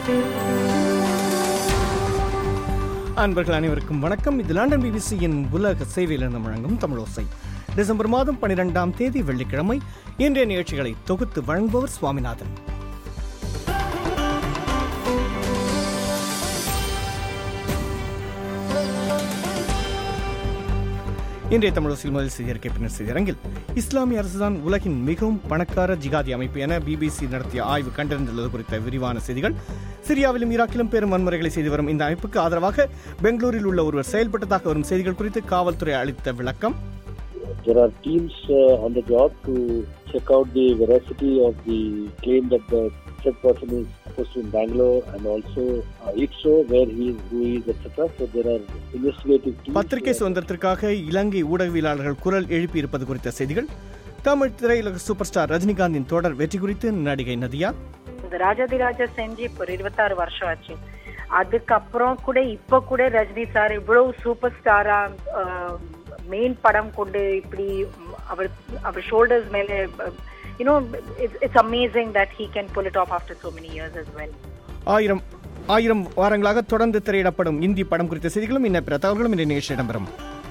அன்பர்கள் அனைவருக்கும் வணக்கம் இது லண்டன் பிபிசியின் உலக சேவையிலிருந்து வழங்கும் தமிழோசை டிசம்பர் மாதம் பனிரெண்டாம் தேதி வெள்ளிக்கிழமை இன்றைய நிகழ்ச்சிகளை தொகுத்து வழங்குபவர் சுவாமிநாதன் இன்றைய தமிழோசில் முதல் செய்தியறிக்கை பின்னர் செய்தியரங்கில் இஸ்லாமிய அரசுதான் உலகின் மிகவும் பணக்கார ஜிகாதி அமைப்பு என பிபிசி நடத்திய ஆய்வு கண்டறிந்துள்ளது குறித்த விரிவான செய்திகள் சிரியாவிலும் ஈராக்கிலும் பெரும் வன்முறைகளை செய்து வரும் இந்த அமைப்புக்கு ஆதரவாக பெங்களூரில் உள்ள ஒருவர் செயல்பட்டதாக வரும் செய்திகள் குறித்து காவல்துறை அளித்த விளக்கம் There are teams uh, on the job to check out the veracity of the claim that the said person is supposed to in Bangalore and also, uh, if so, where he is, who he is, etc. So there are investigative teams. பத்திரிகை சுதந்திரத்திற்காக இலங்கை ஊடகவியலாளர்கள் குரல் எழுப்பியிருப்பது குறித்த செய்திகள் தமிழ் திரையுலக super star ரஜினிகாந்தின் தொடர் வெற்றி குறித்து நடிகை நதியா இந்த ராஜாதிராஜா செஞ்சு இப்போ ஒரு இருபத்தாறு வருஷம் ஆச்சு அதுக்கப்புறம் கூட இப்ப கூட ரஜினி சார் இவ்வளவு சூப்பர் ஸ்டாரா மெயின் படம் கொண்டு இப்படி அவர் அவர் ஷோல்டர்ஸ் மேலே you know it's amazing that he can pull it off after so many years as well ஆயிரம் ஆயிரம் வாரங்களாக தொடர்ந்து திரையிடப்படும் இந்தி படம் குறித்த செய்திகளும் இன்ன பிற தகவல்களும் இந்த நிகழ்ச்சி இடம்பெறும்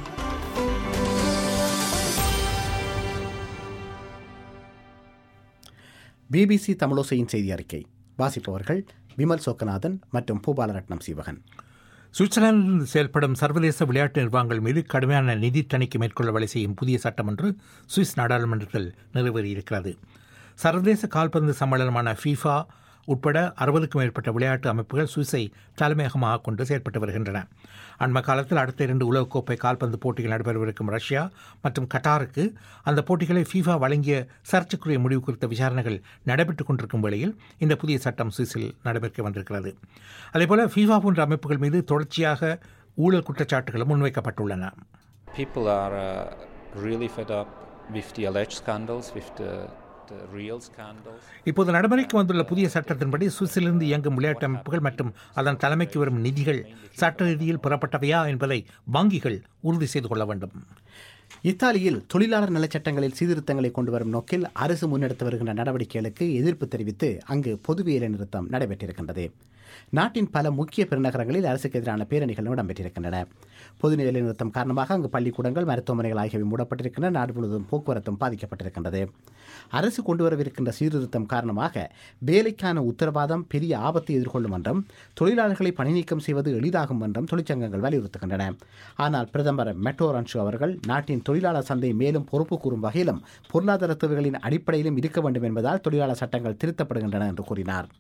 பிபிசி தமிழோசையின் செய்தி அறிக்கை வாசிப்பவர்கள் விமல் சோக்கநாதன் மற்றும் பூபாலரட்னம் சீவகன் சுவிட்சர்லாந்தில் செயல்படும் சர்வதேச விளையாட்டு நிர்வாகங்கள் மீது கடுமையான நிதி தணிக்கை மேற்கொள்ள வழி செய்யும் புதிய சட்டம் ஒன்று சுவிஸ் நாடாளுமன்றத்தில் நிறைவேறியிருக்கிறது சர்வதேச கால்பந்து சம்மேளனமான ஃபீஃபா உட்பட அறுபதுக்கும் மேற்பட்ட விளையாட்டு அமைப்புகள் சுவிஸை தலைமையகமாக கொண்டு செயல்பட்டு வருகின்றன அண்மை காலத்தில் அடுத்த இரண்டு உலகக்கோப்பை கால்பந்து போட்டிகள் நடைபெறவிருக்கும் ரஷ்யா மற்றும் கட்டாருக்கு அந்த போட்டிகளை ஃபீஃபா வழங்கிய சர்ச்சைக்குரிய முடிவு குறித்த விசாரணைகள் நடைபெற்றுக் கொண்டிருக்கும் வேளையில் இந்த புதிய சட்டம் சுவிஸில் நடைபெற்று வந்திருக்கிறது அதேபோல ஃபீஃபா போன்ற அமைப்புகள் மீது தொடர்ச்சியாக ஊழல் குற்றச்சாட்டுகளும் முன்வைக்கப்பட்டுள்ளன People are uh, really fed up with the alleged scandals, with the, the real scandals. இப்போது நடைமுறைக்கு வந்துள்ள புதிய சட்டத்தின்படி சுவிஸிலிருந்து இயங்கும் விளையாட்டு அமைப்புகள் மற்றும் அதன் தலைமைக்கு வரும் நிதிகள் சட்ட ரீதியில் பெறப்பட்டவையா என்பதை வங்கிகள் உறுதி செய்து கொள்ள வேண்டும் இத்தாலியில் தொழிலாளர் நலச்சட்டங்களில் சீர்திருத்தங்களை கொண்டு வரும் நோக்கில் அரசு முன்னெடுத்து வருகின்ற நடவடிக்கைகளுக்கு எதிர்ப்பு தெரிவித்து அங்கு பொது வேலை நிறுத்தம் நடைபெற்றிருக்கின்றது நாட்டின் பல முக்கிய பெருநகரங்களில் அரசுக்கு எதிரான பேரணிகள் இடம்பெற்றிருக்கின்றன பொது வேலை நிறுத்தம் காரணமாக அங்கு பள்ளிக்கூடங்கள் மருத்துவமனைகள் ஆகியவை மூடப்பட்டிருக்கின்றன நாடு முழுவதும் போக்குவரத்தும் பாதிக்கப்பட்டிருக்கின்றது அரசு கொண்டு வரவிருக்கின்ற சீர்திருத்தம் காரணமாக வேலைக்கான உத்தரவாதம் பெரிய ஆபத்தை எதிர்கொள்ளும் என்றும் தொழிலாளர்களை பணி நீக்கம் செய்வது எளிதாகும் என்றும் தொழிற்சங்கங்கள் வலியுறுத்துகின்றன ஆனால் பிரதமர் மெட்டோ ரன்ஷு அவர்கள் நாட்டின் தொழிலாளர் சந்தை மேலும் பொறுப்பு கூறும் வகையிலும் பொருளாதார தேவைகளின் அடிப்படையிலும் இருக்க வேண்டும் என்பதால் தொழிலாளர் சட்டங்கள் திருத்தப்படுகின்றன என்று கூறினார்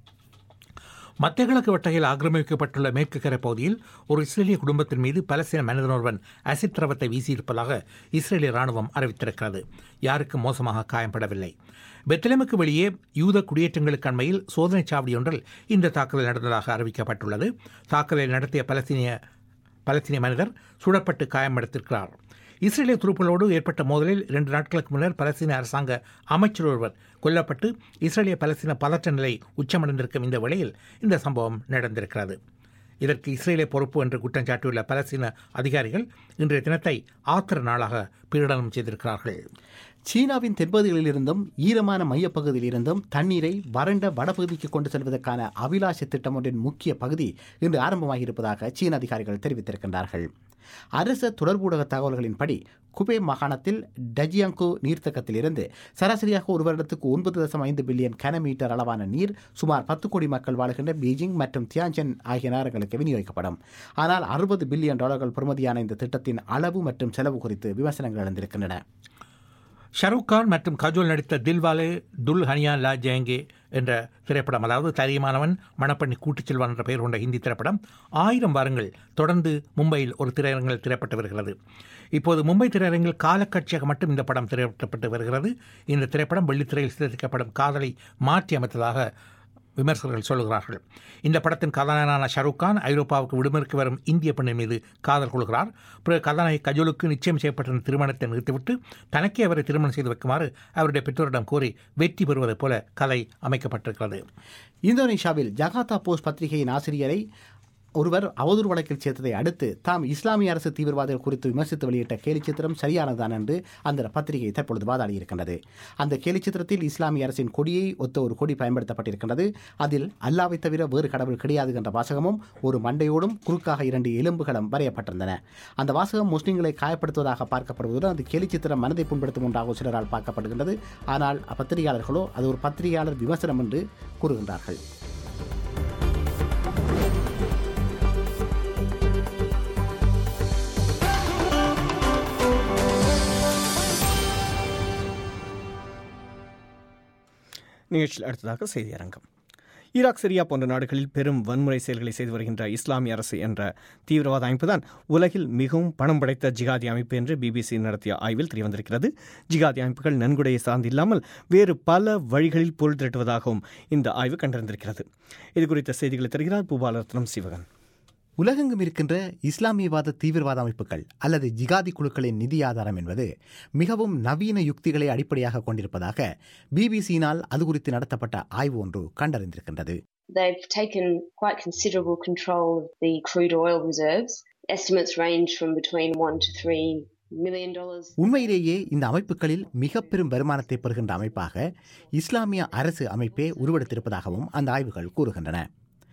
மத்திய கிழக்கு வட்டகையில் ஆக்கிரமிக்கப்பட்டுள்ள மேற்கு கரை பகுதியில் ஒரு இஸ்ரேலிய குடும்பத்தின் மீது பலஸ்தீன மனிதனொருவன் அசிட் திரவத்தை வீசியிருப்பதாக இஸ்ரேலிய ராணுவம் அறிவித்திருக்கிறது யாருக்கும் மோசமாக காயம்படவில்லை பெத்லெமுக்கு வெளியே யூத குடியேற்றங்களுக்கு அண்மையில் சோதனைச் சாவடி ஒன்றில் இந்த தாக்குதல் நடந்ததாக அறிவிக்கப்பட்டுள்ளது தாக்குதலை நடத்திய பலஸ்தீனிய பலஸ்தீனிய மனிதர் சுடப்பட்டு காயமடைத்திருக்கிறார் இஸ்ரேலிய துருப்புகளோடு ஏற்பட்ட மோதலில் இரண்டு நாட்களுக்கு முன்னர் பலஸ்தீன அரசாங்க அமைச்சர் ஒருவர் கொல்லப்பட்டு இஸ்ரேலிய பலஸ்தீன பதற்ற நிலை உச்சமடைந்திருக்கும் இந்த வேளையில் இந்த சம்பவம் நடந்திருக்கிறது இதற்கு இஸ்ரேலிய பொறுப்பு என்று குற்றம் சாட்டியுள்ள பலஸ்தீன அதிகாரிகள் இன்றைய தினத்தை ஆத்திர நாளாக பிரகடனம் செய்திருக்கிறார்கள் சீனாவின் தென்பகுதிகளிலிருந்தும் ஈரமான மையப்பகுதியிலிருந்தும் தண்ணீரை வறண்ட வடபகுதிக்கு கொண்டு செல்வதற்கான அபிலாஷ திட்டம் ஒன்றின் முக்கிய பகுதி இன்று ஆரம்பமாகியிருப்பதாக சீன அதிகாரிகள் தெரிவித்திருக்கின்றார்கள் அரசு தொடர்பூடக தகவல்களின்படி குபே மாகாணத்தில் டஜியாங்கு நீர்த்தக்கத்திலிருந்து சராசரியாக ஒரு வருடத்துக்கு ஒன்பது தசம் ஐந்து பில்லியன் கனமீட்டர் அளவான நீர் சுமார் பத்து கோடி மக்கள் வாழ்கின்ற பீஜிங் மற்றும் தியான்ஜன் ஆகிய நகரங்களுக்கு விநியோகிக்கப்படும் ஆனால் அறுபது பில்லியன் டாலர்கள் பெறுமதியான இந்த திட்டத்தின் அளவு மற்றும் செலவு குறித்து விமர்சனங்கள் எழுந்திருக்கின்றன ஷாருக் கான் மற்றும் கஜோல் நடித்த தில்வாலே துல் ஹனியா லா ஜெயங்கே என்ற திரைப்படம் அதாவது தைரியமானவன் மணப்பண்ணி கூட்டுச் செல்வான் என்ற பெயர் கொண்ட ஹிந்தி திரைப்படம் ஆயிரம் வாரங்கள் தொடர்ந்து மும்பையில் ஒரு திரையரங்கில் திரைப்பட்டு வருகிறது இப்போது மும்பை திரையரங்கில் காலக்காட்சியாக மட்டும் இந்த படம் திரைப்பட்டு வருகிறது இந்த திரைப்படம் வெள்ளித்திரையில் சித்தரிக்கப்படும் காதலை மாற்றி அமைத்ததாக விமர்சகர்கள் சொல்லுகிறார்கள் இந்த படத்தின் கதாநாயகனான ஷாருக் கான் ஐரோப்பாவுக்கு விடுமுறைக்கு வரும் இந்திய பெண்ணின் மீது காதல் கொள்கிறார் பிறகு கதாநாயகி கஜோலுக்கு நிச்சயம் செய்யப்பட்ட திருமணத்தை நிறுத்திவிட்டு தனக்கே அவரை திருமணம் செய்து வைக்குமாறு அவருடைய பெற்றோரிடம் கோரி வெற்றி பெறுவதைப் போல கதை அமைக்கப்பட்டிருக்கிறது இந்தோனேஷியாவில் ஜகார்த்தா போஸ்ட் பத்திரிகையின் ஆசிரியரை ஒருவர் அவதூறு வழக்கில் சேர்த்ததை அடுத்து தாம் இஸ்லாமிய அரசு தீவிரவாதிகள் குறித்து விமர்சித்து வெளியிட்ட கேலி சித்திரம் சரியானதுதான் என்று அந்த பத்திரிகை தற்பொழுது வாதாடி இருக்கின்றது அந்த கேலி சித்திரத்தில் இஸ்லாமிய அரசின் கொடியை ஒத்த ஒரு கொடி பயன்படுத்தப்பட்டிருக்கின்றது அதில் அல்லாவை தவிர வேறு கடவுள் கிடையாது என்ற வாசகமும் ஒரு மண்டையோடும் குறுக்காக இரண்டு எலும்புகளும் வரையப்பட்டிருந்தன அந்த வாசகம் முஸ்லிம்களை காயப்படுத்துவதாக பார்க்கப்படுவதுடன் அந்த கேலி சித்திரம் மனதை புண்படுத்தும் ஒன்றாக சிலரால் பார்க்கப்படுகின்றது ஆனால் பத்திரிகையாளர்களோ அது ஒரு பத்திரிகையாளர் விமர்சனம் என்று கூறுகின்றார்கள் நிகழ்ச்சியில் அடுத்ததாக செய்தி அரங்கம் ஈராக் சிரியா போன்ற நாடுகளில் பெரும் வன்முறை செயல்களை செய்து வருகின்ற இஸ்லாமிய அரசு என்ற தீவிரவாத அமைப்புதான் உலகில் மிகவும் பணம் படைத்த ஜிகாதி அமைப்பு என்று பிபிசி நடத்திய ஆய்வில் தெரியவந்திருக்கிறது ஜிகாதி அமைப்புகள் நன்கொடையை சார்ந்து இல்லாமல் வேறு பல வழிகளில் பொருள் திரட்டுவதாகவும் இந்த ஆய்வு கண்டறிந்திருக்கிறது இது குறித்த செய்திகளை தருகிறார் பூபாலரத்னம் சிவகன் உலகெங்கும் இருக்கின்ற இஸ்லாமியவாத தீவிரவாத அமைப்புகள் அல்லது ஜிகாதி குழுக்களின் நிதி ஆதாரம் என்பது மிகவும் நவீன யுக்திகளை அடிப்படையாக கொண்டிருப்பதாக பிபிசியினால் அது குறித்து நடத்தப்பட்ட ஆய்வு ஒன்று கண்டறிந்திருக்கின்றது They've taken quite considerable control of the crude oil reserves. Estimates range from between one to three million dollars. உண்மையிலேயே இந்த அமைப்புகளில் மிக பெரும் வருமானத்தை பெறுகின்ற அமைப்பாக இஸ்லாமிய அரசு அமைப்பே உருவெடுத்திருப்பதாகவும் அந்த ஆய்வுகள் கூறுகின்றன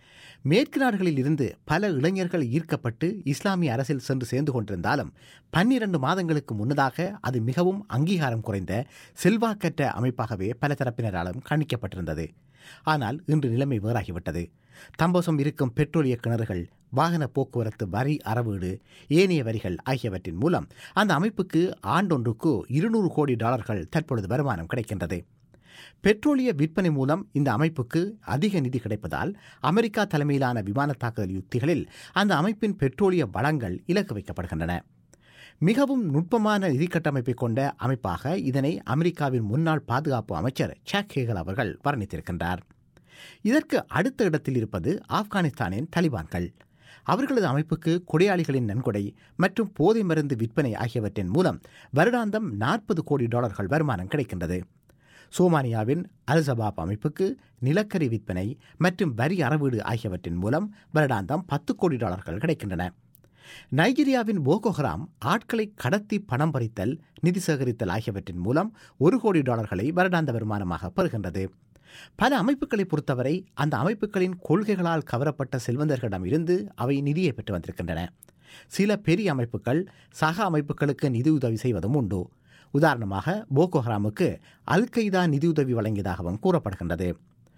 மேற்கு நாடுகளில் இருந்து பல இளைஞர்கள் ஈர்க்கப்பட்டு இஸ்லாமிய அரசில் சென்று சேர்ந்து கொண்டிருந்தாலும் பன்னிரண்டு மாதங்களுக்கு முன்னதாக அது மிகவும் அங்கீகாரம் குறைந்த செல்வாக்கற்ற அமைப்பாகவே பல தரப்பினராலும் கணிக்கப்பட்டிருந்தது ஆனால் இன்று நிலைமை வேறாகிவிட்டது தம்பசம் இருக்கும் பெட்ரோலிய கிணறுகள் வாகன போக்குவரத்து வரி அறவீடு ஏனைய வரிகள் ஆகியவற்றின் மூலம் அந்த அமைப்புக்கு ஆண்டொன்றுக்கு இருநூறு கோடி டாலர்கள் தற்பொழுது வருமானம் கிடைக்கின்றது பெட்ரோலிய விற்பனை மூலம் இந்த அமைப்புக்கு அதிக நிதி கிடைப்பதால் அமெரிக்கா தலைமையிலான விமான தாக்குதல் யுக்திகளில் அந்த அமைப்பின் பெட்ரோலிய வளங்கள் இலக்கு வைக்கப்படுகின்றன மிகவும் நுட்பமான நிதி கட்டமைப்பை கொண்ட அமைப்பாக இதனை அமெரிக்காவின் முன்னாள் பாதுகாப்பு அமைச்சர் சாக் ஹேகல் அவர்கள் வர்ணித்திருக்கின்றார் இதற்கு அடுத்த இடத்தில் இருப்பது ஆப்கானிஸ்தானின் தலிபான்கள் அவர்களது அமைப்புக்கு கொடையாளிகளின் நன்கொடை மற்றும் போதை மருந்து விற்பனை ஆகியவற்றின் மூலம் வருடாந்தம் நாற்பது கோடி டாலர்கள் வருமானம் கிடைக்கின்றது சோமானியாவின் அல் சபாப் அமைப்புக்கு நிலக்கரி விற்பனை மற்றும் வரி அறவீடு ஆகியவற்றின் மூலம் வருடாந்தம் பத்து கோடி டாலர்கள் கிடைக்கின்றன நைஜீரியாவின் போகோஹராம் ஆட்களை கடத்தி பணம் பறித்தல் நிதி சேகரித்தல் ஆகியவற்றின் மூலம் ஒரு கோடி டாலர்களை வருடாந்த வருமானமாக பெறுகின்றது பல அமைப்புகளை பொறுத்தவரை அந்த அமைப்புகளின் கொள்கைகளால் கவரப்பட்ட செல்வந்தர்களிடம் இருந்து அவை நிதியை பெற்று வந்திருக்கின்றன சில பெரிய அமைப்புகள் சக அமைப்புகளுக்கு நிதியுதவி செய்வதும் உண்டு உதாரணமாக போகோ ஹராமுக்கு அல் கைதா நிதியுதவி வழங்கியதாகவும் கூறப்படுகின்றது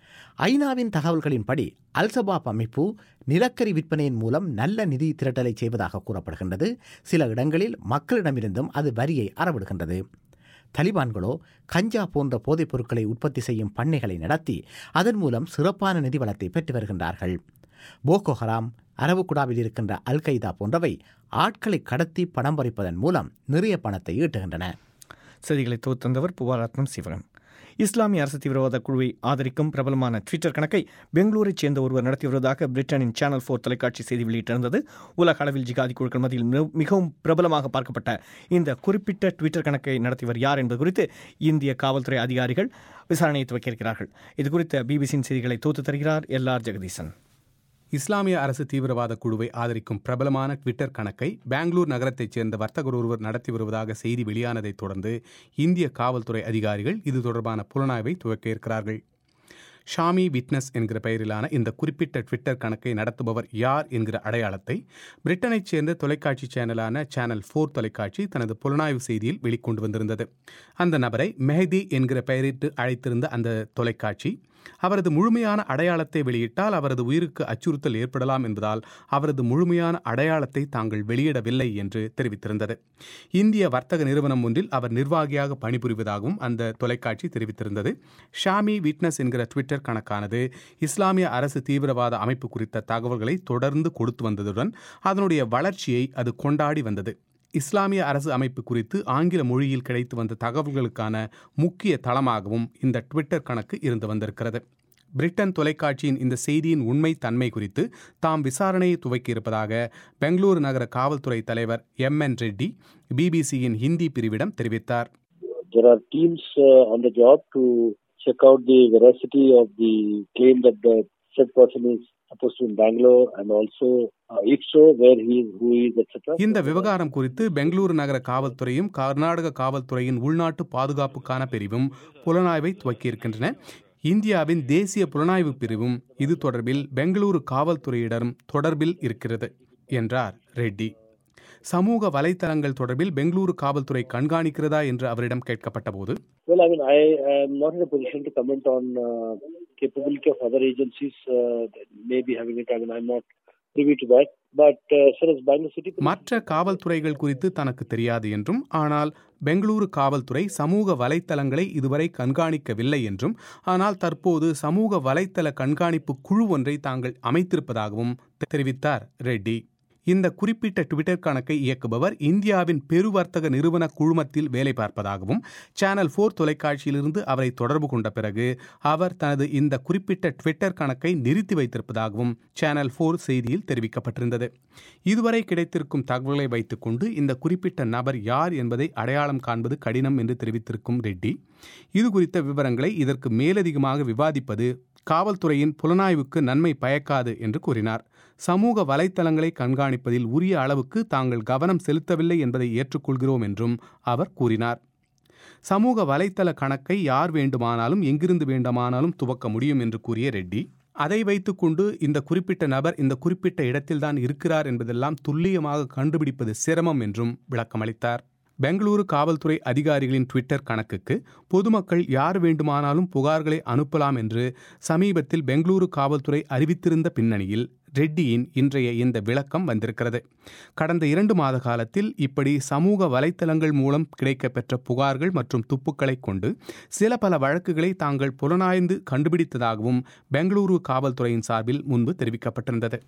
ஐநாவின் தகவல்களின்படி அல்சபாப் அமைப்பு நிலக்கரி விற்பனையின் மூலம் நல்ல நிதி திரட்டலை செய்வதாக கூறப்படுகின்றது சில இடங்களில் மக்களிடமிருந்தும் அது வரியை அறவிடுகின்றது தலிபான்களோ கஞ்சா போன்ற போதைப் பொருட்களை உற்பத்தி செய்யும் பண்ணைகளை நடத்தி அதன் மூலம் சிறப்பான நிதி வளத்தை பெற்று வருகின்றார்கள் போகோ ஹராம் அரபுகுடாவில் இருக்கின்ற அல் கைதா போன்றவை ஆட்களை கடத்தி பணம் பறிப்பதன் மூலம் நிறைய பணத்தை ஈட்டுகின்றன செய்திகளை தொகுத்தந்தவர் புவாரத்னம் சிவகன் இஸ்லாமிய அரசு தீவிரவாத குழுவை ஆதரிக்கும் பிரபலமான ட்விட்டர் கணக்கை பெங்களூரைச் சேர்ந்த ஒருவர் நடத்தி வருவதாக பிரிட்டனின் சேனல் போர் தொலைக்காட்சி செய்தி வெளியிட்டிருந்தது உலக அளவில் ஜிகாதி குழுக்கள் மத்தியில் மிக- மிகவும் பிரபலமாக பார்க்கப்பட்ட இந்த குறிப்பிட்ட ட்விட்டர் கணக்கை நடத்தியவர் யார் என்பது குறித்து இந்திய காவல்துறை அதிகாரிகள் விசாரணையை துவக்கியிருக்கிறார்கள் இது குறித்த பிபிசியின் செய்திகளை தொகுத்து தருகிறார் எல் ஆர் ஜெகதீசன் இஸ்லாமிய அரசு தீவிரவாத குழுவை ஆதரிக்கும் பிரபலமான ட்விட்டர் கணக்கை பெங்களூர் நகரத்தைச் சேர்ந்த வர்த்தகர் ஒருவர் நடத்தி வருவதாக செய்தி வெளியானதைத் தொடர்ந்து இந்திய காவல்துறை அதிகாரிகள் இது தொடர்பான புலனாய்வை துவக்க இருக்கிறார்கள் ஷாமி விட்னஸ் என்கிற பெயரிலான இந்த குறிப்பிட்ட ட்விட்டர் கணக்கை நடத்துபவர் யார் என்கிற அடையாளத்தை பிரிட்டனைச் சேர்ந்த தொலைக்காட்சி சேனலான சேனல் ஃபோர் தொலைக்காட்சி தனது புலனாய்வு செய்தியில் வெளிக்கொண்டு வந்திருந்தது அந்த நபரை மெஹதி என்கிற பெயரிட்டு அழைத்திருந்த அந்த தொலைக்காட்சி அவரது முழுமையான அடையாளத்தை வெளியிட்டால் அவரது உயிருக்கு அச்சுறுத்தல் ஏற்படலாம் என்பதால் அவரது முழுமையான அடையாளத்தை தாங்கள் வெளியிடவில்லை என்று தெரிவித்திருந்தது இந்திய வர்த்தக நிறுவனம் ஒன்றில் அவர் நிர்வாகியாக பணிபுரிவதாகவும் அந்த தொலைக்காட்சி தெரிவித்திருந்தது ஷாமி விட்னஸ் என்கிற ட்விட்டர் கணக்கானது இஸ்லாமிய அரசு தீவிரவாத அமைப்பு குறித்த தகவல்களை தொடர்ந்து கொடுத்து வந்ததுடன் அதனுடைய வளர்ச்சியை அது கொண்டாடி வந்தது இஸ்லாமிய அரசு அமைப்பு குறித்து ஆங்கில மொழியில் கிடைத்து வந்த தகவல்களுக்கான முக்கிய தளமாகவும் இந்த ட்விட்டர் கணக்கு இருந்து வந்திருக்கிறது பிரிட்டன் தொலைக்காட்சியின் இந்த செய்தியின் உண்மை தன்மை குறித்து தாம் விசாரணையை துவக்கியிருப்பதாக பெங்களூரு நகர காவல்துறை தலைவர் எம் என் ரெட்டி பிபிசியின் ஹிந்தி பிரிவிடம் தெரிவித்தார் There are teams uh, on the job to check out the veracity of the claim that the said person is supposed to be in Bangalore and also, uh, if so, where he is, who he is, etc. இந்த விவகாரம் குறித்து பெங்களூரு நகர காவல்துறையும் கர்நாடக காவல்துறையின் உள்நாட்டு பாதுகாப்புக்கான பிரிவும் புலனாய்வை துவக்கியிருக்கின்றன இந்தியாவின் தேசிய புலனாய்வு பிரிவும் இது தொடர்பில் பெங்களூரு காவல்துறையிடம் தொடர்பில் இருக்கிறது என்றார் ரெட்டி சமூக வலைத்தளங்கள் தொடர்பில் பெங்களூரு காவல்துறை கண்காணிக்கிறதா என்று அவரிடம் கேட்கப்பட்டபோது Well, I mean, I am not in a position to comment on uh, capability of other agencies uh, that may be having it. I mean, I'm not privy to that. But uh, as far as Bangalore City Police மற்ற காவல்துறைகள் குறித்து தனக்கு தெரியாது என்றும் ஆனால் பெங்களூரு காவல்துறை சமூக வலைத்தளங்களை இதுவரை கண்காணிக்கவில்லை என்றும் ஆனால் தற்போது சமூக வலைத்தள கண்காணிப்பு குழு ஒன்றை தாங்கள் அமைத்திருப்பதாகவும் தெரிவித்தார் ரெட்டி இந்த குறிப்பிட்ட ட்விட்டர் கணக்கை இயக்குபவர் இந்தியாவின் பெருவர்த்தக நிறுவன குழுமத்தில் வேலை பார்ப்பதாகவும் சேனல் போர் தொலைக்காட்சியிலிருந்து அவரை தொடர்பு கொண்ட பிறகு அவர் தனது இந்த குறிப்பிட்ட ட்விட்டர் கணக்கை நிறுத்தி வைத்திருப்பதாகவும் சேனல் போர் செய்தியில் தெரிவிக்கப்பட்டிருந்தது இதுவரை கிடைத்திருக்கும் தகவல்களை வைத்துக்கொண்டு இந்த குறிப்பிட்ட நபர் யார் என்பதை அடையாளம் காண்பது கடினம் என்று தெரிவித்திருக்கும் ரெட்டி இது குறித்த விவரங்களை இதற்கு மேலதிகமாக விவாதிப்பது காவல்துறையின் புலனாய்வுக்கு நன்மை பயக்காது என்று கூறினார் சமூக வலைத்தளங்களை கண்காணிப்பதில் உரிய அளவுக்கு தாங்கள் கவனம் செலுத்தவில்லை என்பதை ஏற்றுக்கொள்கிறோம் என்றும் அவர் கூறினார் சமூக வலைத்தள கணக்கை யார் வேண்டுமானாலும் எங்கிருந்து வேண்டுமானாலும் துவக்க முடியும் என்று கூறிய ரெட்டி அதை வைத்துக்கொண்டு இந்த குறிப்பிட்ட நபர் இந்த குறிப்பிட்ட இடத்தில்தான் இருக்கிறார் என்பதெல்லாம் துல்லியமாக கண்டுபிடிப்பது சிரமம் என்றும் விளக்கமளித்தார் பெங்களூரு காவல்துறை அதிகாரிகளின் ட்விட்டர் கணக்குக்கு பொதுமக்கள் யார் வேண்டுமானாலும் புகார்களை அனுப்பலாம் என்று சமீபத்தில் பெங்களூரு காவல்துறை அறிவித்திருந்த பின்னணியில் ரெட்டியின் இன்றைய இந்த விளக்கம் வந்திருக்கிறது கடந்த இரண்டு மாத காலத்தில் இப்படி சமூக வலைத்தளங்கள் மூலம் கிடைக்கப்பெற்ற புகார்கள் மற்றும் துப்புக்களை கொண்டு சில பல வழக்குகளை தாங்கள் புலனாய்ந்து கண்டுபிடித்ததாகவும் பெங்களூரு காவல்துறையின் சார்பில் முன்பு தெரிவிக்கப்பட்டிருந்தது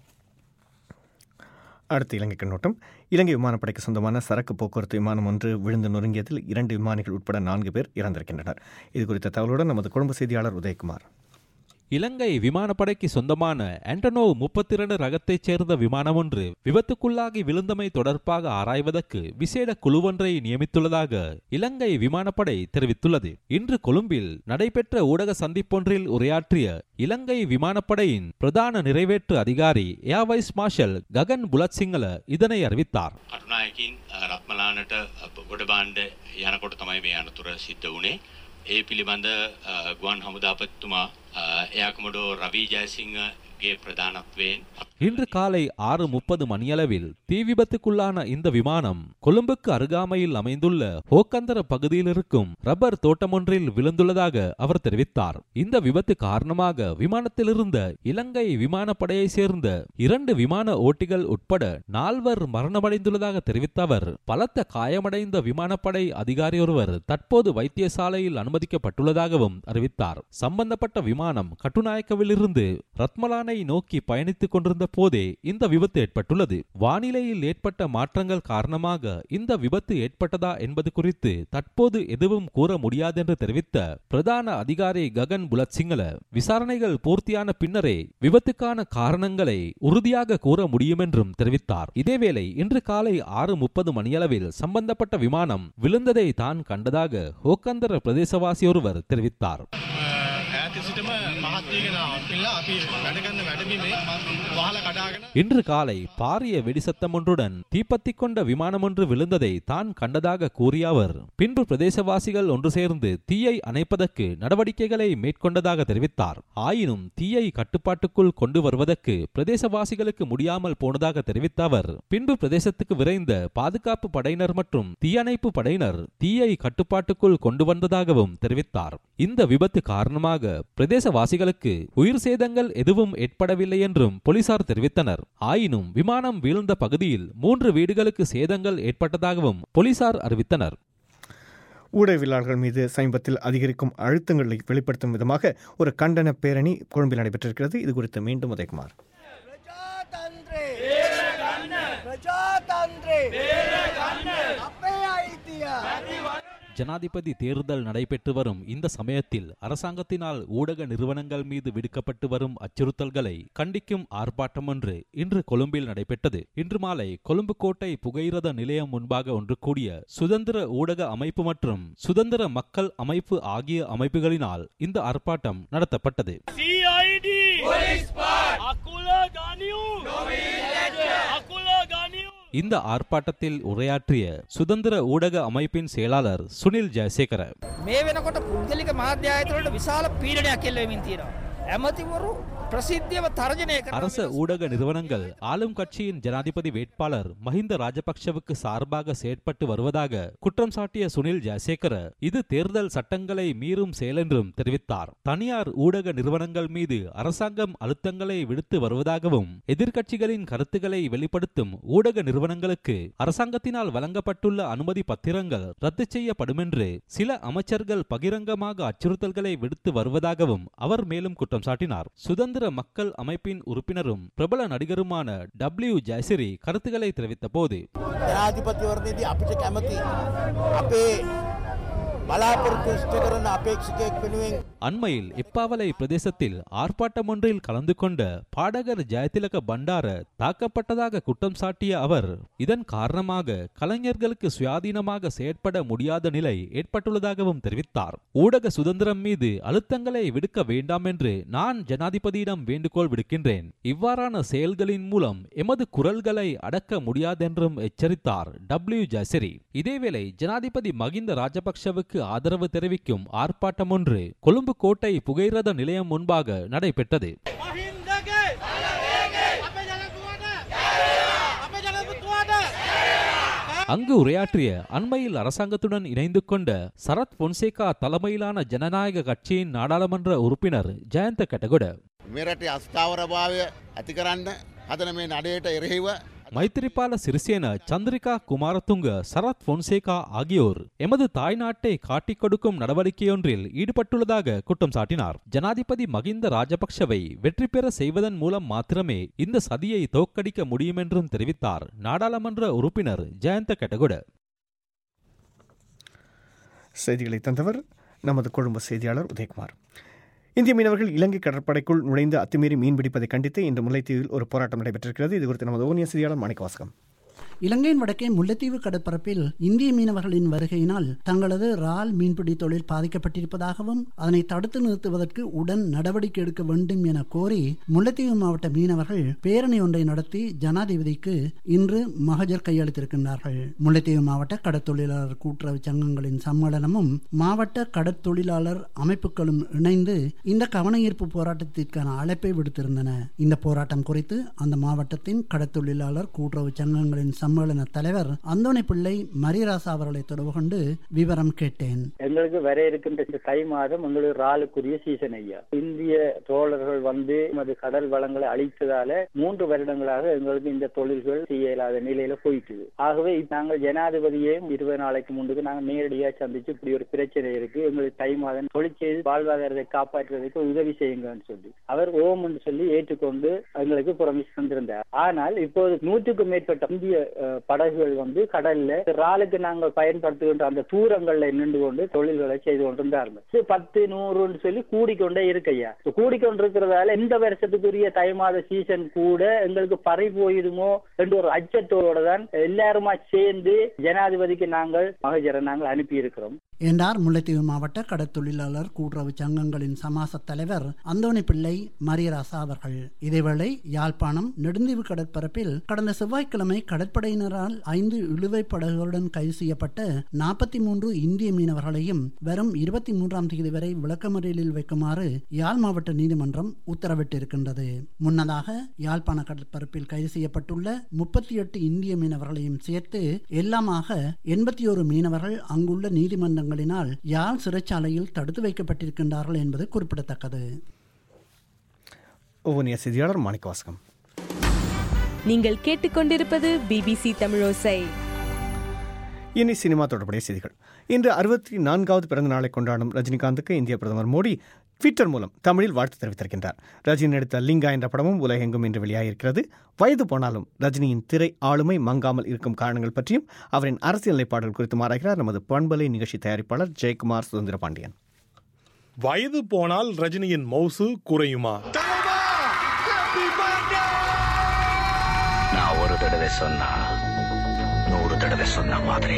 அடுத்து இலங்கை கண்ணோட்டம் இலங்கை விமானப்படைக்கு சொந்தமான சரக்கு போக்குவரத்து விமானம் ஒன்று விழுந்து நொறுங்கியதில் இரண்டு விமானிகள் உட்பட நான்கு பேர் இறந்திருக்கின்றனர் இது குறித்த தகவலுடன் நமது குடும்ப செய்தியாளர் உதயகுமார் இலங்கை விமானப்படைக்கு சொந்தமான ஆண்டனோ முப்பத்தி இரண்டு ரகத்தைச் சேர்ந்த விமானம் ஒன்று விபத்துக்குள்ளாகி விழுந்தமை தொடர்பாக ஆராய்வதற்கு விசேட குழுவொன்றை நியமித்துள்ளதாக இலங்கை விமானப்படை தெரிவித்துள்ளது இன்று கொழும்பில் நடைபெற்ற ஊடக சந்திப்பொன்றில் உரையாற்றிய இலங்கை விமானப்படையின் பிரதான நிறைவேற்று அதிகாரி air vice marshal Gagan Bulathsinghala இதனை அறிவித்தார் කරුණායකින් රත්මලානට ගොඩබාණ්ඩ යනකොට තමයි මේ අනතුර සිද්ධ වුණේ. ඒ පිළිබඳ අ, ගුවන් හමුදාපතිතුමා එයාකමඩෝ රවී ජයසිංහගේ ප්‍රධානත්වයෙන් இன்று காலை ஆறு முப்பது மணியளவில் தீ விபத்துக்குள்ளான இந்த விமானம் கொழும்புக்கு அருகாமையில் அமைந்துள்ள ஹோக்கந்தர பகுதியில் இருக்கும் ரப்பர் தோட்டமொன்றில் விழுந்துள்ளதாக அவர் தெரிவித்தார் இந்த விபத்து காரணமாக விமானத்தில் இருந்த இலங்கை விமானப்படையை சேர்ந்த இரண்டு விமான ஓட்டிகள் உட்பட நால்வர் மரணமடைந்துள்ளதாக தெரிவித்த அவர் பலத்த காயமடைந்த விமானப்படை அதிகாரியொருவர் தற்போது வைத்தியசாலையில் அனுமதிக்கப்பட்டுள்ளதாகவும் அறிவித்தார் சம்பந்தப்பட்ட விமானம் கட்டுநாயக்கவிலிருந்து ரத்மலானை நோக்கி பயணித்துக் கொண்டிருந்த போதே இந்த விபத்து ஏற்பட்டுள்ளது வானிலையில் ஏற்பட்ட மாற்றங்கள் காரணமாக இந்த விபத்து ஏற்பட்டதா என்பது குறித்து தற்போது எதுவும் கூற முடியாதென்று தெரிவித்த பிரதான அதிகாரி ககன் புலத்சிங்கல விசாரணைகள் பூர்த்தியான பின்னரே விபத்துக்கான காரணங்களை உறுதியாக கூற முடியும் என்றும் தெரிவித்தார் இதேவேளை இன்று காலை ஆறு முப்பது மணியளவில் சம்பந்தப்பட்ட விமானம் விழுந்ததை தான் கண்டதாக ஹோக்கந்தர பிரதேசவாசி ஒருவர் தெரிவித்தார் இன்று காலை பாரிய வெடிசத்தம் ஒன்றுடன் தீப்பத்திக் கொண்ட விமானம் ஒன்று விழுந்ததை தான் கண்டதாக கூறிய அவர் பின்பு பிரதேசவாசிகள் ஒன்று சேர்ந்து தீயை அணைப்பதற்கு நடவடிக்கைகளை மேற்கொண்டதாக தெரிவித்தார் ஆயினும் தீயை கட்டுப்பாட்டுக்குள் கொண்டு வருவதற்கு பிரதேசவாசிகளுக்கு முடியாமல் போனதாக தெரிவித்த அவர் பின்பு பிரதேசத்துக்கு விரைந்த பாதுகாப்பு படையினர் மற்றும் தீயணைப்பு படையினர் தீயை கட்டுப்பாட்டுக்குள் கொண்டு வந்ததாகவும் தெரிவித்தார் இந்த விபத்து காரணமாக பிரதேசவாசிகளுக்கு உயிர் சேதங்கள் எதுவும் ஏற்படவில்லை என்றும் போலீசார் தெரிவித்தனர் ஆயினும் விமானம் வீழ்ந்த பகுதியில் மூன்று வீடுகளுக்கு சேதங்கள் ஏற்பட்டதாகவும் போலீசார் அறிவித்தனர் ஊடகவியலாளர்கள் மீது சமீபத்தில் அதிகரிக்கும் அழுத்தங்களை வெளிப்படுத்தும் விதமாக ஒரு கண்டன பேரணி கொழும்பில் நடைபெற்றிருக்கிறது இது குறித்து மீண்டும் உதயகுமார் ஜனாதிபதி தேர்தல் நடைபெற்று வரும் இந்த சமயத்தில் அரசாங்கத்தினால் ஊடக நிறுவனங்கள் மீது விடுக்கப்பட்டு வரும் அச்சுறுத்தல்களை கண்டிக்கும் ஆர்ப்பாட்டம் ஒன்று இன்று கொழும்பில் நடைபெற்றது இன்று மாலை கொழும்பு கோட்டை புகையிரத நிலையம் முன்பாக ஒன்று கூடிய சுதந்திர ஊடக அமைப்பு மற்றும் சுதந்திர மக்கள் அமைப்பு ஆகிய அமைப்புகளினால் இந்த ஆர்ப்பாட்டம் நடத்தப்பட்டது இந்த ஆர்ப்பாட்டத்தில் உரையாற்றிய சுதந்திர ஊடக அமைப்பின் செயலாளர் சுனில் ஜெயசேகர මේ වෙනකොට පුද්ගලික මාධ්‍ය ආයතනවලට විශාල පීඩනයක් එල්ල වෙමින් තියෙනවා. ඇමතිවරු ප්‍රසිද්ධියව තර්ජනය කරන அரச ஊடக நிறுவனங்கள் ஆளும் கட்சியின் ஜனாதிபதி வேட்பாளர் மஹிந்த ராஜபக்ஷவுக்கு சார்பாக செயற்பட்டு வருவதாக குற்றம் சாட்டிய சுனில் ஜெயசேகர இது தேர்தல் சட்டங்களை மீறும் செயல் என்றும் தெரிவித்தார் தனியார் ஊடக நிறுவனங்கள் மீது அரசாங்கம் அழுத்தங்களை விடுத்து வருவதாகவும் எதிர்க்கட்சிகளின் கருத்துக்களை வெளிப்படுத்தும் ஊடக நிறுவனங்களுக்கு அரசாங்கத்தினால் வழங்கப்பட்டுள்ள அனுமதி பத்திரங்கள் ரத்து செய்யப்படும் என்று சில அமைச்சர்கள் பகிரங்கமாக அச்சுறுத்தல்களை விடுத்து வருவதாகவும் அவர் மேலும் குற்றம் சாட்டினார் சுதந்திர மக்கள் அமைப்பின் உறுப்பினரும் பிரபல நடிகருமான டபிள்யூ ஜெயசிரி கருத்துக்களை தெரிவித்த போது ජනාධිපතිවරණයේදී අපිට කැමති අපේ බලාපොරොත්තු ඉෂ්ට කරන අපේක්ෂකයෙක් වෙනුවෙන් அண்மையில் இப்பாவலை பிரதேசத்தில் ஆர்ப்பாட்டம் ஒன்றில் கலந்து கொண்ட பாடகர் ஜெயதிலக பண்டார தாக்கப்பட்டதாக குற்றம் சாட்டிய அவர் இதன் காரணமாக கலைஞர்களுக்கு சுயாதீனமாக செயற்பட முடியாத நிலை ஏற்பட்டுள்ளதாகவும் தெரிவித்தார் ஊடக சுதந்திரம் மீது அழுத்தங்களை விடுக்க வேண்டாம் என்று நான் ஜனாதிபதியிடம் வேண்டுகோள் விடுக்கின்றேன் இவ்வாறான செயல்களின் மூலம் எமது குரல்களை அடக்க முடியாதென்றும் எச்சரித்தார் டபிள்யூ ஜெயசிரி இதேவேளை ஜனாதிபதி மகிந்த ராஜபக்ஷவுக்கு ஆதரவு தெரிவிக்கும் ஆர்ப்பாட்டம் ஒன்று கொழும்பு கோட்டை புகையிரத நிலையம் முன்பாக நடைபெற்றது அங்கு உரையாற்றிய அண்மையில் அரசாங்கத்துடன் இணைந்து கொண்ட சரத் பொன்சேகா தலைமையிலான ஜனநாயக கட்சியின் நாடாளுமன்ற உறுப்பினர் ஜெயந்த கட்டகுட මෙරට අස්ථාවරභාවය ඇති කරන්න හදන මේ නඩයට එරෙහිව மைத்திரிபால சிறிசேன சந்திரிகா குமாரதுங்க சரத் பொன்சேகா ஆகியோர் எமது தாய்நாட்டை காட்டிக் கொடுக்கும் நடவடிக்கையொன்றில் ஈடுபட்டுள்ளதாக குற்றம் சாட்டினார் ஜனாதிபதி மகிந்த ராஜபக்ஷவை வெற்றி பெற செய்வதன் மூலம் மாத்திரமே இந்த சதியை தோற்கடிக்க முடியும் என்றும் தெரிவித்தார் நாடாளுமன்ற உறுப்பினர் ஜெயந்த கெட்டகுட செய்திகளை தந்தவர் நமது கொழும்பு செய்தியாளர் உதயகுமார் இந்திய மீனவர்கள் இலங்கை கடற்படைக்குள் நுழைந்து அத்துமீறி மீன்பிடிப்பதை கண்டித்து இன்று முல்லைத்தீவில் ஒரு போராட்டம் நடைபெற்றிருக்கிறது இது குறித்து நமது ஓனிய செய்தியாளர் மாணிக்கவாசகம் இலங்கையின் வடக்கே முல்லைத்தீவு கடற்பரப்பில் இந்திய மீனவர்களின் வருகையினால் தங்களது இறால் மீன்பிடி தொழில் பாதிக்கப்பட்டிருப்பதாகவும் அதனை தடுத்து நிறுத்துவதற்கு உடன் நடவடிக்கை எடுக்க வேண்டும் என கோரி முல்லைத்தீவு மாவட்ட மீனவர்கள் பேரணி ஒன்றை நடத்தி ஜனாதிபதிக்கு இன்று மகஜர் கையளித்திருக்கின்றார்கள் முல்லைத்தீவு மாவட்ட கடற்தொழிலாளர் கூட்டுறவு சங்கங்களின் சம்மேளனமும் மாவட்ட கடற்தொழிலாளர் அமைப்புகளும் இணைந்து இந்த கவனஈர்ப்பு போராட்டத்திற்கான அழைப்பை விடுத்திருந்தன இந்த போராட்டம் குறித்து அந்த மாவட்டத்தின் கடற்தொழிலாளர் கூட்டுறவு சங்கங்களின் சம்மேளன தலைவர் அந்தோணி பிள்ளை மரியராசா அவர்களை தொடர்பு கொண்டு விவரம் கேட்டேன் எங்களுக்கு வர இருக்கின்ற இந்த தை மாதம் எங்களுக்கு இறாலுக்குரிய சீசன் ஐயா இந்திய தோழர்கள் வந்து நமது கடல் வளங்களை அழித்ததால மூன்று வருடங்களாக எங்களுக்கு இந்த தொழில்கள் செய்ய இயலாத நிலையில போயிட்டுது ஆகவே இப்ப நாங்கள் ஜனாதிபதியையும் இருபது நாளைக்கு முன்னுக்கு நாங்கள் நேரடியா சந்திச்சு இப்படி ஒரு பிரச்சனை இருக்கு எங்களுக்கு தை மாதம் தொழில் செய்து வாழ்வாதாரத்தை காப்பாற்றுவதற்கு உதவி செய்யுங்கன்னு சொல்லி அவர் ஓம் சொல்லி ஏற்றுக்கொண்டு எங்களுக்கு புறமிஸ் தந்திருந்தார் ஆனால் இப்போது நூற்றுக்கும் மேற்பட்ட இந்திய அஹ், படகுகள் வந்து கடல்ல இறாலுக்கு நாங்கள் பயன்படுத்துகின்ற அந்த தூரங்கள்ல நின்று கொண்டு தொழில்களை செய்து கொண்டிருந்தார்கள் இது பத்து நூறுன்னு சொல்லி கூடிக்கொண்டே இருக்கையா கூடிக்கொண்டிருக்கிறதால இந்த வருஷத்துக்குரிய தை மாத சீசன் கூட எங்களுக்கு பறி போயிடுமோ என்ற ஒரு அச்சத்தோட தான் எல்லாருமா சேர்ந்து ஜனாதிபதிக்கு நாங்கள் மகஜரை நாங்கள் அனுப்பி இருக்கிறோம் என்றார் முல்லைத்தீவு மாவட்ட கடற்தொழிலாளர் கூட்டுறவு சங்கங்களின் சமாச தலைவர் அந்தோணி பிள்ளை மரியராசா அவர்கள் இதேவேளை யாழ்ப்பாணம் நெடுந்தீவு கடற்பரப்பில் கடந்த செவ்வாய்க்கிழமை கடற்படையினரால் ஐந்து இழுவை படகுகளுடன் கைது செய்யப்பட்ட நாற்பத்தி மூன்று இந்திய மீனவர்களையும் வரும் இருபத்தி மூன்றாம் தேதி வரை விளக்கமறியலில் வைக்குமாறு யாழ் மாவட்ட நீதிமன்றம் உத்தரவிட்டிருக்கின்றது முன்னதாக யாழ்ப்பாண கடற்பரப்பில் கைது செய்யப்பட்டுள்ள முப்பத்தி எட்டு இந்திய மீனவர்களையும் சேர்த்து எல்லாமாக எண்பத்தி ஒரு மீனவர்கள் அங்குள்ள நீதிமன்றங்களினால் யாழ் சிறைச்சாலையில் தடுத்து வைக்கப்பட்டிருக்கின்றார்கள் என்பது குறிப்பிடத்தக்கது ஓவனிய செய்தியாளர் மாணிக்கவாசகம் நீங்கள் கேட்டுக்கொண்டிருப்பது பிபிசி தமிழோசை இனி சினிமா தொடர்புடைய செய்திகள் இன்று அறுபத்தி நான்காவது பிறந்த நாளை கொண்டாடும் ரஜினிகாந்துக்கு இந்திய பிரதமர் மோடி ட்விட்டர் மூலம் தமிழில் வாழ்த்து தெரிவித்திருக்கின்றார் ரஜினி நடித்த லிங்கா என்ற படமும் உலகெங்கும் இன்று வெளியாகியிருக்கிறது வயது போனாலும் ரஜினியின் திரை ஆளுமை மங்காமல் இருக்கும் காரணங்கள் பற்றியும் அவரின் அரசியல் நிலைப்பாடுகள் குறித்து ஆராய்கிறார் நமது பண்பலை நிகழ்ச்சி தயாரிப்பாளர் ஜெயக்குமார் சுதந்திர பாண்டியன் வயது போனால் ரஜினியின் மவுசு குறையுமா நான் ஒரு தடவை சொன்னா நூறு தடவை சொன்ன மாதிரி